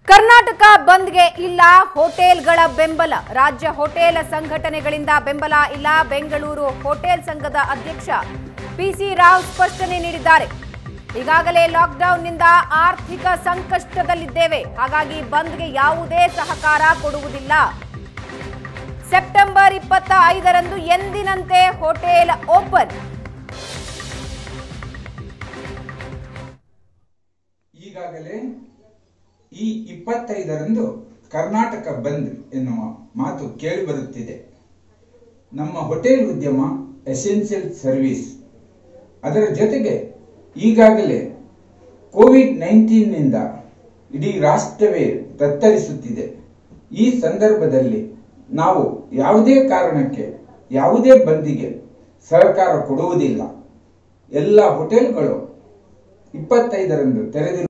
ಕರ್ನಾಟಕ ಬಂದ್ಗೆ ಇಲ್ಲ ಹೋಟೆಲ್ಗಳ ಬೆಂಬಲ ರಾಜ್ಯ ಹೋಟೆಲ್ ಸಂಘಟನೆಗಳಿಂದ ಬೆಂಬಲ ಇಲ್ಲ ಬೆಂಗಳೂರು ಹೋಟೆಲ್ ಸಂಘದ ಅಧ್ಯಕ್ಷ ಪಿಸಿ ರಾವ್ ಸ್ಪಷ್ಟನೆ ನೀಡಿದ್ದಾರೆ ಈಗಾಗಲೇ ಲಾಕ್ಡೌನ್ನಿಂದ ಆರ್ಥಿಕ ಸಂಕಷ್ಟದಲ್ಲಿದ್ದೇವೆ ಹಾಗಾಗಿ ಬಂದ್ಗೆ ಯಾವುದೇ ಸಹಕಾರ ಕೊಡುವುದಿಲ್ಲ ಸೆಪ್ಟೆಂಬರ್ ಇಪ್ಪತ್ತ ಐದರಂದು ಎಂದಿನಂತೆ ಹೋಟೆಲ್ ಓಪನ್ ಈಗಾಗಲೇ ಈ ಇಪ್ಪತ್ತೈದರಂದು ಕರ್ನಾಟಕ ಬಂದ್ ಎನ್ನುವ ಮಾತು ಕೇಳಿಬರುತ್ತಿದೆ ನಮ್ಮ ಹೋಟೆಲ್ ಉದ್ಯಮ ಎಸೆನ್ಷಿಯಲ್ ಸರ್ವಿಸ್ ಅದರ ಜೊತೆಗೆ ಈಗಾಗಲೇ ಕೋವಿಡ್ ನೈನ್ಟೀನ್ನಿಂದ ಇಡೀ ರಾಷ್ಟ್ರವೇ ತತ್ತರಿಸುತ್ತಿದೆ ಈ ಸಂದರ್ಭದಲ್ಲಿ ನಾವು ಯಾವುದೇ ಕಾರಣಕ್ಕೆ ಯಾವುದೇ ಬಂದಿಗೆ ಸಹಕಾರ ಕೊಡುವುದಿಲ್ಲ ಎಲ್ಲ ಹೋಟೆಲ್ಗಳು ಇಪ್ಪತ್ತೈದರಂದು ತೆರೆದಿರು